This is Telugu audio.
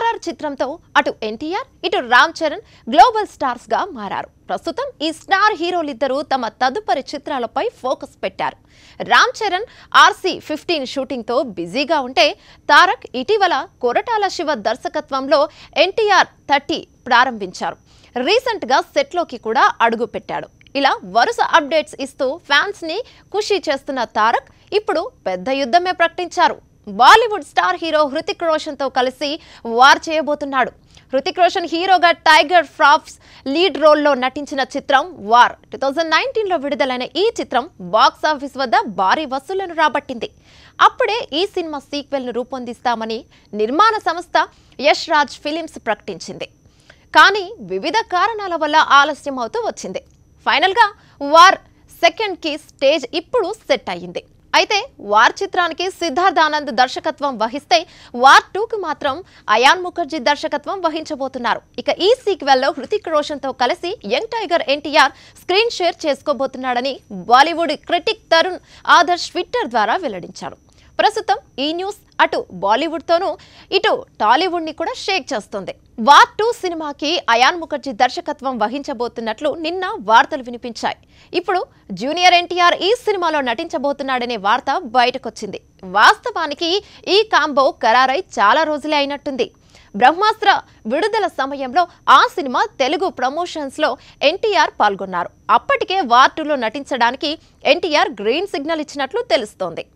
ఆర్ఆర్ చిత్రంతో అటు ఎన్టీఆర్ ఇటు రామ్ చరణ్ గ్లోబల్ స్టార్స్ గా మారారు ప్రస్తుతం ఈ స్టార్ హీరోలిద్దరూ తమ తదుపరి చిత్రాలపై ఫోకస్ పెట్టారు Ram Charan RC fifteen shooting తో బిజీగా ఉంటే తారక్ ఇటీవల కొరటాల శివ దర్శకత్వంలో ఎన్టీఆర్ థర్టీ ప్రారంభించారు రీసెంట్ గా సెట్లోకి కూడా అడుగు పెట్టాడు ఇలా వరుస అప్డేట్స్ ఇస్తూ ఫ్యాన్స్ ని ఖుషి చేస్తున్న తారక్ ఇప్పుడు పెద్ద యుద్ధమే ప్రకటించారు Bollywood star hero Hrithik Roshan తో కలిసి వార్ చేయబోతున్నాడు హృతిక్ రోషన్ హీరోగా టైగర్ ఫ్రాఫ్స్ లీడ్ రోల్లో నటించిన చిత్రం వార్ టూ థౌజండ్ నైన్టీన్లో విడుదలైన ఈ చిత్రం బాక్స్ ఆఫీస్ వద్ద భారీ వసూళ్లను రాబట్టింది అప్పుడే ఈ సినిమా సీక్వెల్ను రూపొందిస్తామని నిర్మాణ సంస్థ యష్ రాజ్ ఫిలిమ్స్ ప్రకటించింది కానీ వివిధ కారణాల వల్ల ఆలస్యం అవుతూ వచ్చింది ఫైనల్గా వార్ సెకండ్ కి స్టేజ్ ఇప్పుడు సెట్ అయ్యింది అయితే వార్ చిత్రానికి సిద్ధార్థ్ ఆనంద్ దర్శకత్వం వహిస్తే వార్ టూకి మాత్రం అయాన్ ముఖర్జీ దర్శకత్వం వహించబోతున్నారు ఇక ఈ సీక్వెల్లో హృతిక్ రోషన్ తో కలిసి young tiger NTR screen share చేసుకోబోతున్నాడని Bollywood critic Taran Adarsh Twitter ద్వారా వెల్లడించాడు ప్రస్తుతం ఈ న్యూస్ అటు బాలీవుడ్ తోనూ ఇటు టాలీవుడ్ ని కూడా షేక్ చేస్తుంది వార్ టూ సినిమాకి అయాన్ ముఖర్జీ దర్శకత్వం వహించబోతున్నట్లు నిన్న వార్తలు వినిపించాయి ఇప్పుడు జూనియర్ ఎన్టీఆర్ ఈ సినిమాలో నటించబోతున్నాడనే వార్త బయటకొచ్చింది వాస్తవానికి ఈ కాంబో ఖరారై చాలా రోజులే అయినట్టుంది బ్రహ్మాస్త్ర విడుదల సమయంలో ఆ సినిమా తెలుగు ప్రమోషన్స్ లో ఎన్టీఆర్ పాల్గొన్నారు అప్పటికే వార్ టూలో నటించడానికి ఎన్టీఆర్ గ్రీన్ సిగ్నల్ ఇచ్చినట్లు తెలుస్తోంది